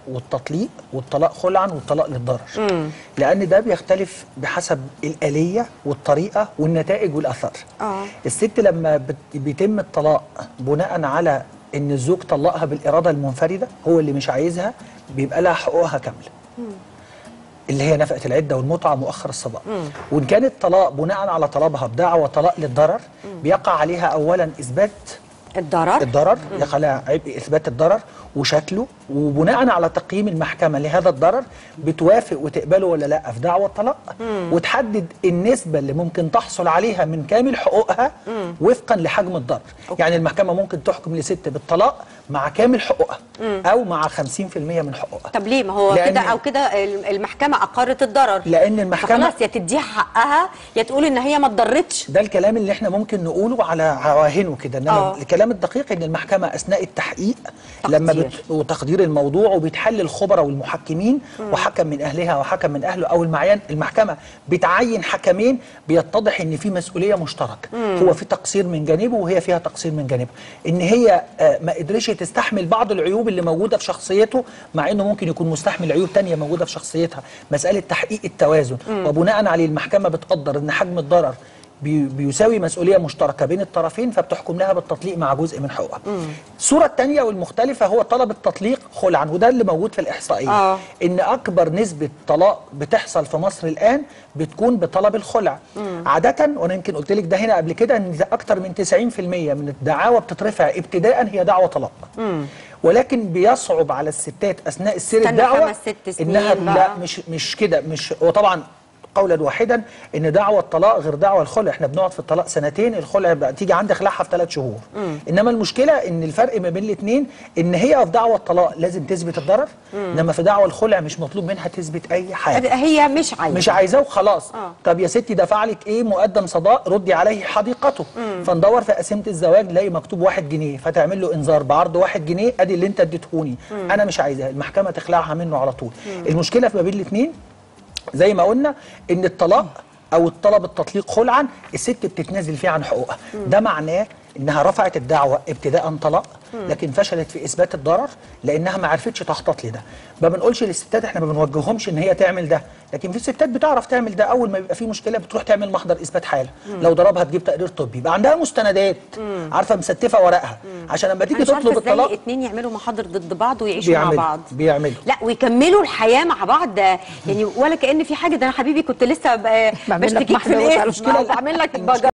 والتطليق والطلاق خلعا والطلاق للضرر لان ده بيختلف بحسب الاليه والطريقه والنتائج والاثار آه. الست لما بت- بيتم الطلاق بناء على ان الزوج طلقها بالاراده المنفرده هو اللي مش عايزها بيبقى لها حقوقها كامله اللي هي نفقه العده والمتعه مؤخر الصداق وان كان الطلاق بناء على طلبها بدعوى طلاق للضرر بيقع عليها اولا اثبات الضرر الضرر يقع عليها عبء اثبات الضرر وشكله وبناء على تقييم المحكمه لهذا الضرر بتوافق وتقبله ولا لا في دعوى الطلاق وتحدد النسبه اللي ممكن تحصل عليها من كامل حقوقها وفقا لحجم الضرر يعني المحكمه ممكن تحكم لست بالطلاق مع كامل حقوقها او مع 50% من حقوقها طب ليه ما هو لأن- كده او كده المحكمه اقرت الضرر لان المحكمه فخلاص يا تديها حقها يا تقول ان هي ما اتضرتش ده الكلام اللي احنا ممكن نقوله على عواهنه كده انما آه. الكلام الدقيق ان المحكمه اثناء التحقيق لما تقدير. بت... وتقدير الموضوع وبيتحل الخبراء والمحكمين وحكم من اهلها وحكم من اهله او المعيان المحكمه بتعين حكمين بيتضح ان في مسؤوليه مشتركه هو في تقصير من جانبه وهي فيها تقصير من جانبها ان هي آه، ما قدرش تستحمل بعض العيوب اللي موجوده في شخصيته مع انه ممكن يكون مستحمل عيوب تانية موجوده في شخصيتها مساله تحقيق التوازن وبناء عليه المحكمه بتقدر ان حجم الضرر بي- بيساوي مسؤوليه مشتركه بين الطرفين فبتحكم لها بالتطليق مع جزء من حقوقها. الصوره الثانيه والمختلفه هو طلب التطليق خلعا وده اللي موجود في الاحصائيه آه. ان اكبر نسبه طلاق بتحصل في مصر الان بتكون بطلب الخلع. عاده وانا يمكن قلت لك ده هنا قبل كده ان ده اكتر من 90% من الدعاوى بتترفع ابتداء هي دعوى طلاق. ولكن بيصعب على الستات اثناء السير استنى الدعوه خمس ست سنين انها بقى. لا مش مش كده مش وطبعا قولا واحدا ان دعوى الطلاق غير دعوى الخلع احنا بنقعد في الطلاق سنتين الخلع بقى تيجي عندي خلعها في ثلاث شهور انما المشكله ان الفرق ما بين الاثنين ان هي في دعوى الطلاق لازم تثبت الضرر انما في دعوى الخلع مش مطلوب منها تثبت اي حاجه هي مش عايزه مش عايزاه وخلاص آه. طب يا ستي دفع لك ايه مقدم صداق ردي عليه حديقته فندور في قسيمه الزواج نلاقي مكتوب واحد جنيه فتعمل له انذار بعرض واحد جنيه ادي اللي انت اديتهوني انا مش عايزاه المحكمه تخلعها منه على طول المشكله في ما بين الاثنين زي ما قلنا ان الطلاق او الطلب التطليق خلعا الست بتتنازل فيه عن حقوقها ده معناه انها رفعت الدعوه ابتداء طلاق لكن فشلت في اثبات الضرر لانها ما عرفتش تخطط لده ما بنقولش للستات احنا ما بنوجههمش ان هي تعمل ده لكن في ستات بتعرف تعمل ده اول ما بيبقى في مشكله بتروح تعمل محضر اثبات حاله لو ضربها تجيب تقرير طبي يبقى عندها مستندات عارفه مستفه ورقها عشان لما تيجي أنا مش عارفة تطلب ازاي الطلاق اتنين يعملوا محاضر ضد بعض ويعيشوا مع بيعملوا بعض بيعملوا لا ويكملوا الحياه مع بعض ده يعني ولا كان في حاجه ده انا حبيبي كنت لسه ب- بعمل لك بشتكيك في محضر الايه ومش عارف بعمل لك المشكله